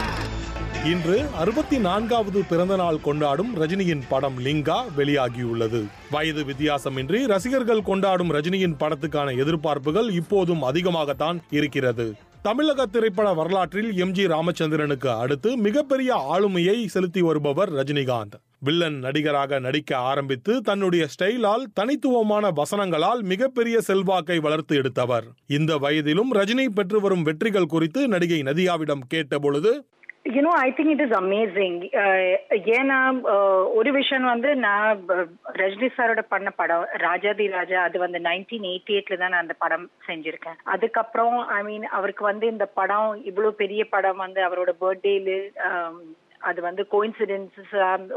இன்று அறுபத்தி நான்காவது பிறந்த நாள் கொண்டாடும் ரஜினியின் படம் லிங்கா வெளியாகியுள்ளது வயது வித்தியாசமின்றி ரசிகர்கள் கொண்டாடும் ரஜினியின் படத்துக்கான எதிர்பார்ப்புகள் இப்போதும் அதிகமாகத்தான் இருக்கிறது தமிழக திரைப்பட வரலாற்றில் எம் ஜி ராமச்சந்திரனுக்கு அடுத்து மிகப்பெரிய ஆளுமையை செலுத்தி வருபவர் ரஜினிகாந்த் வில்லன் நடிகராக நடிக்க ஆரம்பித்து தன்னுடைய ஸ்டைலால் தனித்துவமான வசனங்களால் மிகப்பெரிய செல்வாக்கை வளர்த்து எடுத்தவர் இந்த வயதிலும் ரஜினி பெற்று வரும் வெற்றிகள் குறித்து நடிகை நதியாவிடம் கேட்டபொழுது you know I think it is amazing ஏன்னா uh, ஒரு விஷயம் வந்து நான் uh, ரஜினி சாரோட பண்ண படம் ராஜாதி ராஜா அது வந்து நைன்டீன் எயிட்டி எயிட்ல தான் நான் அந்த படம் செஞ்சிருக்கேன் அதுக்கப்புறம் ஐ மீன் அவருக்கு வந்து இந்த படம் இவ்வளவு பெரிய படம் வந்து அவரோட பர்த்டேல அது வந்து coincidences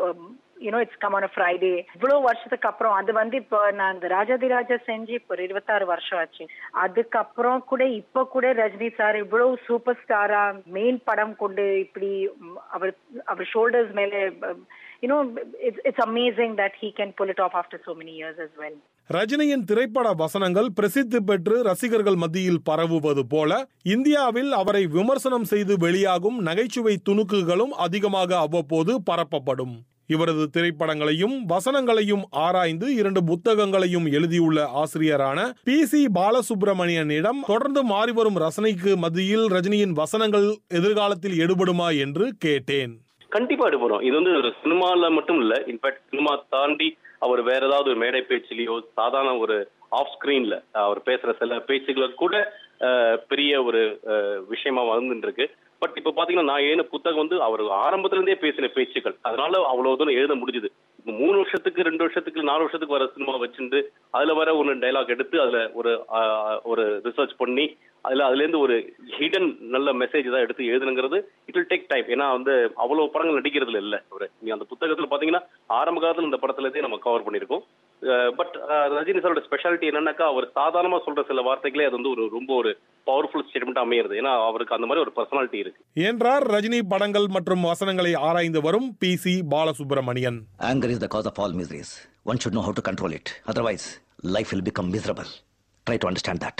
you know it's come on Friday இவ்வளவு வருஷத்துக்கு அப்புறம் அது வந்து இப்போ நான் இந்த ராஜாதி ராஜா செஞ்சு இப்போ ஒரு இருபத்தாறு வருஷம் ஆச்சு அதுக்கப்புறம் கூட இப்ப கூட ரஜினி சார் இவ்வளவு சூப்பர் ஸ்டாரா மெயின் படம் கொண்டு இப்படி ம், அவர் அவர் ஷோல்டர்ஸ் மேலே you know it's it's amazing that he can pull it off after so many years as well ரஜினியின் திரைப்பட வசனங்கள் பிரசித்தி பெற்று ரசிகர்கள் மத்தியில் பரவுவது போல இந்தியாவில் அவரை விமர்சனம் செய்து வெளியாகும் நகைச்சுவை துணுக்குகளும் அதிகமாக அவ்வப்போது பரப்பப்படும் இவரது திரைப்படங்களையும் வசனங்களையும் ஆராய்ந்து இரண்டு புத்தகங்களையும் எழுதியுள்ள ஆசிரியரான பி சி பாலசுப்ரமணியனிடம் தொடர்ந்து மாறிவரும் ரசனைக்கு மத்தியில் ரஜினியின் வசனங்கள் எதிர்காலத்தில் எடுபடுமா என்று கேட்டேன் கண்டிப்பா எடுபடும் இது வந்து ஒரு சினிமால மட்டும் இல்ல இன்ஃபேக்ட் சினிமா தாண்டி அவர் வேற ஏதாவது ஒரு மேடை பேச்சிலேயோ சாதாரண ஒரு ஆஃப் ஸ்கிரீன்ல அவர் பேசுற சில பேச்சுகளை கூட அஹ், பெரிய ஒரு அஹ், விஷயமா வந்துட்டு இருக்கு பட் இப்ப பாத்தீங்கன்னா நான் ஏன புத்தகம் வந்து அவர் ஆரம்பத்துல இருந்தே பேசின பேச்சுக்கள் அதனால அவ்வளவு தூரம் எழுத முடிஞ்சுது இப்ப மூணு வருஷத்துக்கு ரெண்டு வருஷத்துக்கு நாலு வருஷத்துக்கு வர சினிமா வச்சுட்டு அதுல வர ஒரு டைலாக் எடுத்து அதுல ஒரு ஆஹ், ஒரு ரிசர்ச் பண்ணி அதுல அதுல இருந்து ஒரு ஹிடன் நல்ல மெசேஜ் தான் எடுத்து எழுதுனுங்கிறது இட் வில் டேக் டைம் ஏன்னா வந்து அவ்வளவு படங்கள் நடிக்கிறதுல இல்ல ஒரு நீ அந்த புத்தகத்துல பாத்தீங்கன்னா ஆரம்ப காலத்துல இந்த படத்துல இருந்தே நம்ம கவர் பண்ணிருக்கோம் பட் ரஜினி சாரோட ஸ்பெஷாலிட்டி என்னன்னாக்கா அவர் சாதாரணமா சொல்ற சில வார்த்தைகளே அது வந்து ஒரு ரொம்ப ஒரு பவர்ஃபுல் ஸ்டேட்மெண்ட் அமையிறது ஏன்னா அவருக்கு அந்த மாதிரி ஒரு பர்சனாலிட்டி இருக்கு என்றார் ரஜினி படங்கள் மற்றும் வசனங்களை ஆராய்ந்து வரும் P C Balasubramanian Anger is the cause of all miseries. One should know how to control it. Otherwise, life will become miserable. Try to understand that.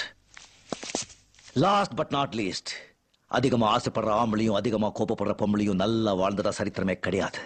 Last but not least, அதிகமா ஆசைப்படுற ஆம்பளையும் அதிகமா கோபப்படுற பொம்பளையும் நல்லா வாழ்ந்ததா சரித்திரமே கிடையாது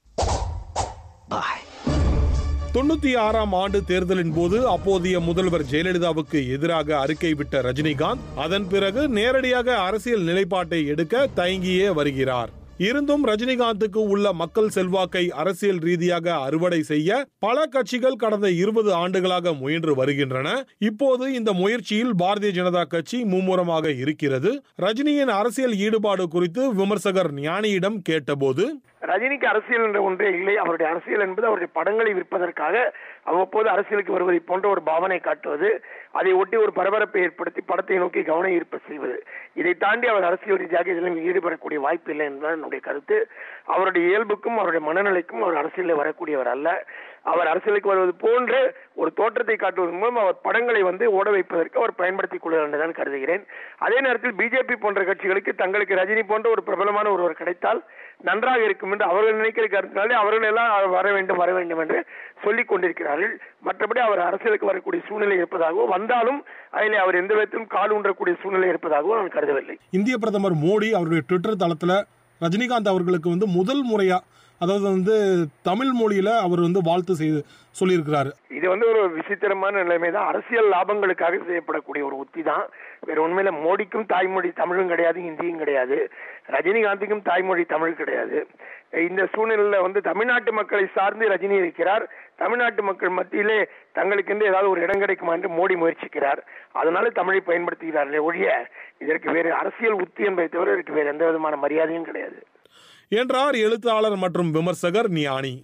பாய் தொண்ணூத்தி ஆறாம் ஆண்டு தேர்தலின் போது அப்போதைய முதல்வர் ஜெயலலிதாவுக்கு எதிராக அறிக்கை விட்ட ரஜினிகாந்த் அதன் பிறகு நேரடியாக அரசியல் நிலைப்பாட்டை எடுக்க தயங்கியே வருகிறார் இருந்தும் ரஜினிகாந்துக்கு உள்ள மக்கள் செல்வாக்கை அரசியல் ரீதியாக அறுவடை செய்ய பல கட்சிகள் கடந்த இருபது ஆண்டுகளாக முயன்று வருகின்றன இப்போது இந்த முயற்சியில் பாரதிய ஜனதா கட்சி மும்முரமாக இருக்கிறது ரஜினியின் அரசியல் ஈடுபாடு குறித்து விமர்சகர் ஞானியிடம் கேட்டபோது ரஜினிக்கு அரசியல் என்ற ஒன்றே இல்லை அவருடைய அரசியல் என்பது அவருடைய படங்களை விற்பதற்காக அவ்வப்போது அரசியலுக்கு வருவதை போன்ற ஒரு பாவனை காட்டுவது அதை ஒட்டி ஒரு பரபரப்பை ஏற்படுத்தி படத்தை நோக்கி கவன ஈர்ப்பு செய்வது இதை தாண்டி அவர் அரசியல் ரீதியாக இதிலும் ஈடுபடக்கூடிய வாய்ப்பு இல்லை என்பதுதான் என்னுடைய கருத்து அவருடைய இயல்புக்கும் அவருடைய மனநிலைக்கும் அவர் அரசியலில் வரக்கூடியவர் அல்ல அவர் அரசியலுக்கு வருவது போன்று ஒரு தோற்றத்தை காட்டுவதன் மூலம் அவர் படங்களை வந்து ஓட வைப்பதற்கு அவர் பயன்படுத்திக் கொள்வார் என்றுதான் கருதுகிறேன் அதே நேரத்தில் பிஜேபி போன்ற கட்சிகளுக்கு தங்களுக்கு ரஜினி போன்ற ஒரு பிரபலமான ஒருவர் கிடைத்தால் நன்றாக இருக்கும் என்று அவர்கள் நினைக்கிற கருத்தினாலே அவர்கள் எல்லாம் வர வேண்டும் வர வேண்டும் என்று சொல்லிக் கொண்டிருக்கிறார்கள் மற்றபடி அவர் அரசியலுக்கு வரக்கூடிய சூழ்நிலை இருப்பதாகவோ வந்தாலும் அதில் அவர் எந்த விதத்திலும் கால் ஊன்றக்கூடிய சூழ்நிலை இருப்பதாகவோ நான் கருதவில்லை இந்திய பிரதமர் மோடி அவருடைய ட்விட்டர் தளத்துல ரஜினிகாந்த் அவர்களுக்கு வந்து முதல் முறையா அதாவது வந்து தமிழ் மொழியில அவர் வந்து வாழ்த்து செய்து சொல்லியிருக்கிறாரு இது வந்து ஒரு விசித்திரமான நிலைமை தான் அரசியல் லாபங்களுக்காக செய்யப்படக்கூடிய ஒரு உத்தி தான் வேற உண்மையில மோடிக்கும் தாய்மொழி தமிழும் கிடையாது ஹிந்தியும் கிடையாது ரஜினிகாந்துக்கும் தாய்மொழி தமிழ் கிடையாது இந்த சூழ்நிலையில வந்து தமிழ்நாட்டு மக்களை சார்ந்து ரஜினி இருக்கிறார் தமிழ்நாட்டு மக்கள் மத்தியிலே தங்களுக்கென்று ஏதாவது ஒரு இடம் கிடைக்குமா என்று மோடி முயற்சிக்கிறார் அதனால தமிழை பயன்படுத்துகிறார்களே ஒழிய இதற்கு வேறு அரசியல் உத்தி என்பதை தவிர இதற்கு வேறு எந்த விதமான மரியாதையும் கிடையாது என்றார் எழுத்தாளர் மற்றும் விமர்சகர் ஞானி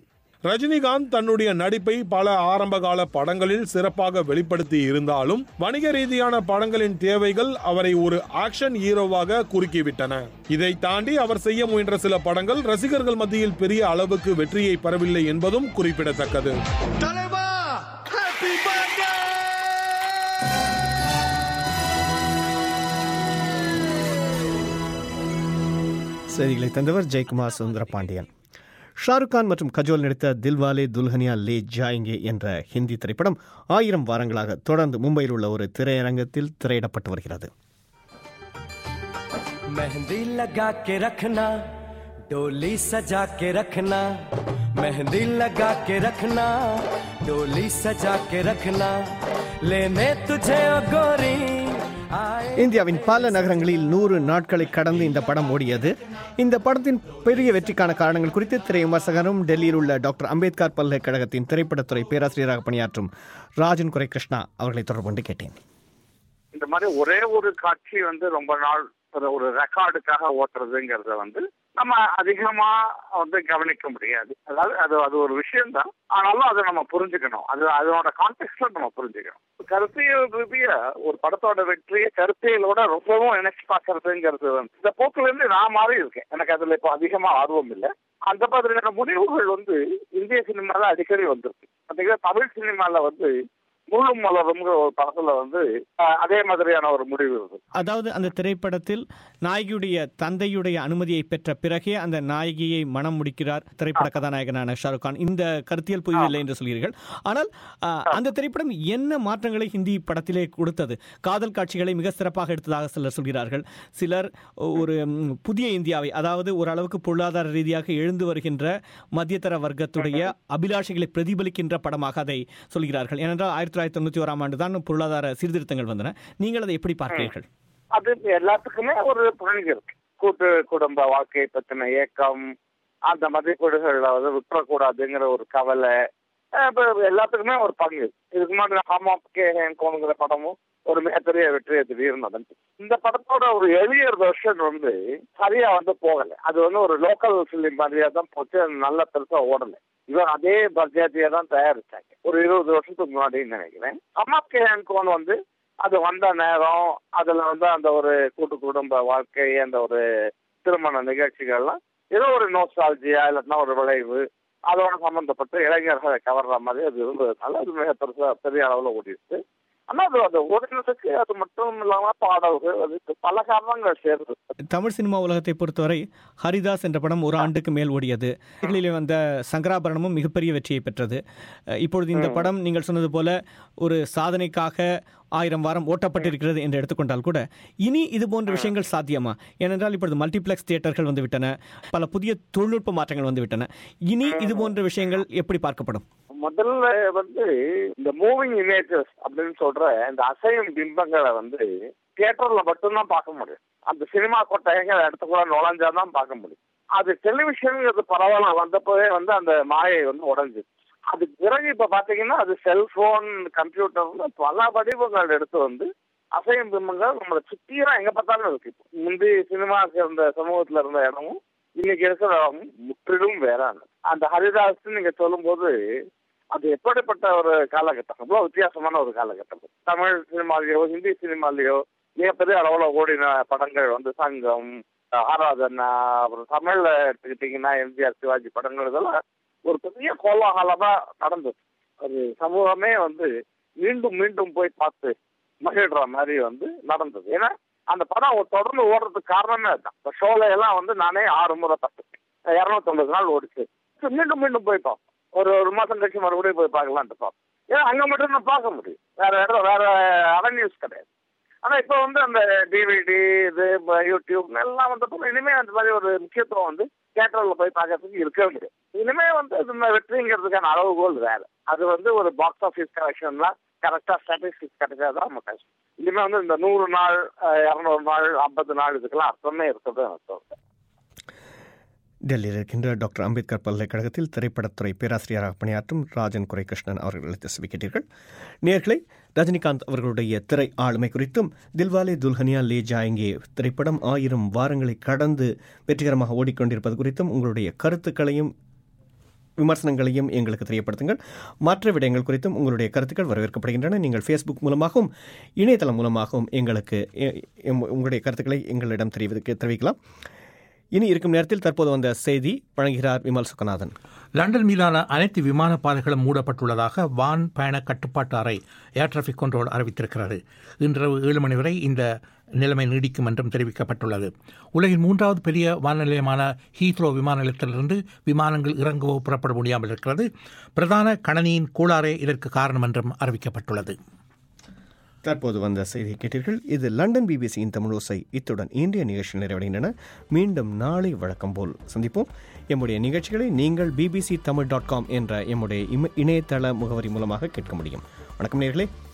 ரஜினிகாந்த் தன்னுடைய நடிப்பை பல ஆரம்பகால படங்களில் சிறப்பாக வெளிப்படுத்தி இருந்தாலும் வணிக ரீதியான படங்களின் தேவைகள் அவரை ஒரு ஆக்ஷன் ஹீரோவாக குறுக்கிவிட்டன இதை தாண்டி அவர் செய்ய முயன்ற சில படங்கள் ரசிகர்கள் மத்தியில் பெரிய அளவுக்கு வெற்றியை பெறவில்லை என்பதும் குறிப்பிடத்தக்கது செய்திகளை தந்தவர் ஜெயக்குமார் சுந்தர பாண்டியன் ஷாருக் கான் மற்றும் கஜோல் நடித்த தில்வாலே துல்ஹனியா லே ஜாயங்கே என்ற ஹிந்தி திரைப்படம் ஆயிரம் வாரங்களாக தொடர்ந்து மும்பையில் உள்ள ஒரு திரையரங்கத்தில் திரையிடப்பட்டு வருகிறது मेहंदी लगा के रखना डोली सजा के रखना मेहंदी लगा के रखना डोली सजा के रखना लेने तुझे ओ गोरी आए இந்தியாவின் பல நகரங்களில் நூறு நாட்களை கடந்து இந்த படம் ஓடியது இந்த படத்தின் பெரிய வெற்றிக்கான காரணங்கள் குறித்து திரை விமர்சகரும் டெல்லியில் உள்ள டாக்டர் அம்பேத்கர் பல்கலைக்கழகத்தின் திரைப்படத்துறை பேராசிரியராக பணியாற்றும் ராஜன் குரை கிருஷ்ணா அவர்களை தொடர்பு கொண்டு கேட்டேன் இந்த மாதிரி ஒரே ஒரு காட்சி வந்து ரொம்ப நாள் ஒரு ஒரு ரெக்கார்டுக்காக ஓட்டுறதுங்கிறத வந்து நம்ம அதிகமா வந்து கவனிக்க முடியாது அதாவது அது அது ஒரு விஷயம்தான் ஆனாலும் அதை நம்ம புரிஞ்சுக்கணும் அது அதோட கான்டெக்ட்ல நம்ம புரிஞ்சுக்கணும் கருத்தியல் ரீதியா ஒரு படத்தோட வெற்றியை கருத்தியலோட ரொம்பவும் இணைச்சு பார்க்கறதுங்கிறது வந்து இந்த போக்குல இருந்து நான் மாறி இருக்கேன் எனக்கு அதுல இப்போ அதிகமா ஆர்வம் இல்லை அந்த மாதிரியான முடிவுகள் வந்து இந்திய சினிமால அடிக்கடி வந்திருக்கு பார்த்தீங்கன்னா தமிழ் சினிமால வந்து முழு மலருங்கிற ஒரு படத்துல வந்து அஹ், அதே மாதிரியான ஒரு முடிவு இருக்கு அதாவது அந்த திரைப்படத்தில் நாயகியுடைய தந்தையுடைய அனுமதியை பெற்ற பிறகே அந்த நாயகியை மனம் முடிக்கிறார் திரைப்பட கதாநாயகனான ஷாருக் கான் இந்த கருத்தியல் புரியவில்லை என்று சொல்கிறீர்கள் ஆனால் ஆ, அந்த திரைப்படம் என்ன மாற்றங்களை ஹிந்தி படத்திலே கொடுத்தது காதல் காட்சிகளை மிக சிறப்பாக எடுத்ததாக சிலர் சொல்கிறார்கள் சிலர் ஒரு ம், புதிய இந்தியாவை அதாவது ஓரளவுக்கு பொருளாதார ரீதியாக எழுந்து வருகின்ற மத்தியதர வர்க்கத்துடைய அபிலாஷைகளை பிரதிபலிக்கின்ற படமாக அதை சொல்கிறார்கள் ஏனென்றால் ஆயிரத்தி தொள்ளாயிரத்தி தொண்ணூற்றி ஓராம் ஆண்டு தான் பொருளாதார சீர்திருத்தங்கள் வந்தன நீங்கள் அதை எப்படி பார்க்கிறீர்கள் அது எல்லாத்துக்குமே ஒரு பங்கு இருக்கு கூட்டு குடும்ப வாழ்க்கையை பத்தின ஏக்கம் அந்த மதிப்பீடுகள்ல வந்து விட்டுறக்கூடாதுங்கிற ஒரு கவலை அஹ் இப்ப எல்லாத்துக்குமே ஒரு பங்கு இதுக்கு முன்னாடி ஹம் ஆப் கே கோனுங்கிற படமும் ஒரு மிகப்பெரிய வெற்றியை திடீர்னு நடந்துச்சு இந்த படத்தோட ஒரு எளிய வெர்ஷன் வந்து சரியா வந்து போகல அது வந்து ஒரு லோக்கல் ஃபிலிம் மாதிரியா தான் போச்சு அது நல்ல பெருசா ஓடல இவன் அதே பட்ஜெட்டியா தான் தயாரிச்சாங்க ஒரு இருபது வருஷத்துக்கு முன்னாடின்னு நினைக்கிறேன் ஹம் ஆப் கே கோன் வந்து அது வந்த நேரம் அதுல வந்து அந்த ஒரு கூட்டு குடும்ப வாழ்க்கை அந்த ஒரு திருமண நிகழ்ச்சிகள்லாம் ஏதோ ஒரு நோஸ்டாலஜியா இல்லைன்னா ஒரு விளைவு அதோட சம்பந்தப்பட்ட இளைஞர்களை கவர்ற மாதிரி அது இருந்ததுனால அது மிக பெருசா பெரிய அளவுல ஓடிடுச்சு ஆனா அது அது ஓடினதுக்கு அது மட்டும் இல்லாம பாடல்கள் அதுக்கு பல காரணங்கள் சேருது தமிழ் சினிமா உலகத்தை பொறுத்தவரை ஹரிதாஸ் என்ற படம் ஒரு ஆண்டுக்கு மேல் ஓடியது இதிலே வந்த சங்கராபரணமும் மிகப்பெரிய வெற்றியை பெற்றது அஹ் இப்பொழுது இந்த படம் நீங்கள் சொன்னது போல ஒரு சாதனைக்காக ஆயிரம் வாரம் ஓட்டப்பட்டிருக்கிறது என்று எடுத்துக்கொண்டால் கூட இனி இது போன்ற விஷயங்கள் சாத்தியமா ஏனென்றால் இப்பொழுது மல்டிப்ளெக்ஸ் தியேட்டர்கள் வந்துவிட்டன பல புதிய தொழில்நுட்ப மாற்றங்கள் வந்துவிட்டன இனி இது போன்ற விஷயங்கள் எப்படி பார்க்கப்படும் முதல்ல வந்து இந்த மூவிங் இமேஜஸ் அப்படின்னு சொல்ற இந்த அசையும் பிம்பங்களை வந்து தியேட்டர்ல மட்டும்தான் பார்க்க முடியும் அந்த சினிமா கொட்டகைகள் இடத்துக்குள்ள நுழைஞ்சாதான் பார்க்க முடியும் அது டெலிவிஷனுங்கிறது பரவாயில்ல வந்தப்பவே வந்து அந்த மாயை வந்து உடஞ்சிச்சு அதுக்கு பிறகு இப்ப பாத்தீங்கன்னா அது செல்போன் கம்ப்யூட்டர்ல பல வடிவங்கள் எடுத்து வந்து அசையும் பிம்பங்கள் நம்மளை சுத்தீரம் எங்க பார்த்தாலும் இருக்கு இப்போ. முந்தி சினிமா இருந்த சமூகத்துல இருந்த இடமும் இன்னைக்கு இருக்கிற இடமும் முற்றிலும் வேற அந்த ஹரிதாஸ் நீங்க சொல்லும்போது அது எப்படிப்பட்ட ஒரு காலகட்டம் ரொம்ப வித்தியாசமான ஒரு காலகட்டம் தமிழ் சினிமாலேயோ ஹிந்தி சினிமாலேயோ மிகப்பெரிய அளவுல ஓடின படங்கள் வந்து சங்கம் ஆராதனா அப்புறம் தமிழ்ல எடுத்துக்கிட்டீங்கன்னா எம்ஜிஆர் சிவாஜி படங்கள் இதெல்லாம் ஒரு பெரிய கோலாகலமா நடந்தது அது சமூகமே வந்து மீண்டும் மீண்டும் போய் பார்த்து மகிழ்ற மாதிரி வந்து நடந்தது ஏன்னா அந்த படம் ஒரு தொடர்ந்து ஓடுறதுக்கு காரணமே அதுதான் இந்த ஷோல எல்லாம் வந்து நானே ஆறு முறை பார்த்துருக்கேன் இரநூத்தொம்பது நாள் ஓடிச்சு மீண்டும் மீண்டும் போய் பார்ப்போம் ஒரு ஒரு மாசம் கழிச்சு மறுபடியும் போய் பார்க்கலான்ட்டு பார்ப்போம் ஏன்னா அங்க மட்டும் தான் பார்க்க முடியும் வேற இடம் வேற அவென்யூஸ் கிடையாது ஆனா இப்போ வந்து அந்த டிவிடி இது ப- யூடியூப் எல்லாம் வந்தப்போ இனிமே அந்த மாதிரி ஒரு முக்கியத்துவம் வந்து தியேட்டர்ல போய் பார்க்கறதுக்கு இருக்கவே முடியாது இனிமே வந்து அது இந்த வெற்றிங்கிறதுக்கான அளவுகோல் வேற அது வந்து ஒரு பாக்ஸ் ஆஃபீஸ் கலெக்ஷன்லாம் கரெக்டா ஸ்டாட்டிஸ்டிக்ஸ் கிடைச்சாதான் நம்ம கஷ்டம் இனிமே வந்து இந்த நூறு நாள் அஹ், இருநூறு நாள் ஐம்பது நாள் இதுக்கெல்லாம் அர்த்தமே இருக்கிறது எனக்கு தோணுது டெல்லியில் இருக்கின்ற டாக்டர் அம்பேத்கர் பல்கலைக்கழகத்தில் திரைப்படத்துறை பேராசிரியராக பணியாற்றும் ராஜன் குரைகிருஷ்ணன் அவர்கள் அளித்த செவிக்கேட்டீர்கள் நேர்களை ரஜினிகாந்த் அவர்களுடைய திரை ஆளுமை குறித்தும் தில்வாலே துல்ஹனியா லே ஜாயங்கே திரைப்படம் ஆயிரம் வாரங்களை கடந்து வெற்றிகரமாக ஓடிக்கொண்டிருப்பது குறித்தும் உங்களுடைய கருத்துக்களையும் விமர்சனங்களையும் எங்களுக்கு தெரியப்படுத்துங்கள் மற்ற விடயங்கள் குறித்தும் உங்களுடைய கருத்துக்கள் வரவேற்கப்படுகின்றன நீங்கள் ஃபேஸ்புக் மூலமாகவும் இணையதளம் மூலமாகவும் எங்களுக்கு எ- எம்- உங்களுடைய கருத்துக்களை எங்களிடம் தெரிவிக்க தெரிவிக்கலாம் இனி இருக்கும் நேரத்தில் தற்போது வந்த செய்தி வழங்குகிறார் விமல் சுகநாதன் லண்டன் மீதான அனைத்து விமான பாதைகளும் மூடப்பட்டுள்ளதாக வான் பயண கட்டுப்பாட்டு அறை ஏர் டிராஃபிக் கண்ட்ரோல் அறிவித்திருக்கிறது இன்றிரவு ஏழு மணி வரை இந்த நிலைமை நீடிக்கும் என்றும் தெரிவிக்கப்பட்டுள்ளது உலகின் மூன்றாவது பெரிய வான நிலையமான ஹீத்ரோ விமான நிலையத்திலிருந்து விமானங்கள் இறங்கவோ புறப்பட முடியாமல் இருக்கிறது பிரதான கணனியின் கோளாறே இதற்கு காரணம் என்றும் அறிவிக்கப்பட்டுள்ளது தற்போது வந்த செய்தியை கேட்டீர்கள் இது லண்டன் பிபிசியின் தமிழோசை இத்துடன் இந்திய நிகழ்ச்சி நிறைவடைகின்றன மீண்டும் நாளை வழக்கம் போல் சந்திப்போம் எம்முடைய நிகழ்ச்சிகளை நீங்கள் பிபிசி தமிழ் டாட் காம் என்ற எம்முடைய இம- இணையதள முகவரி மூலமாக கேட்க முடியும் வணக்கம் நேர்களே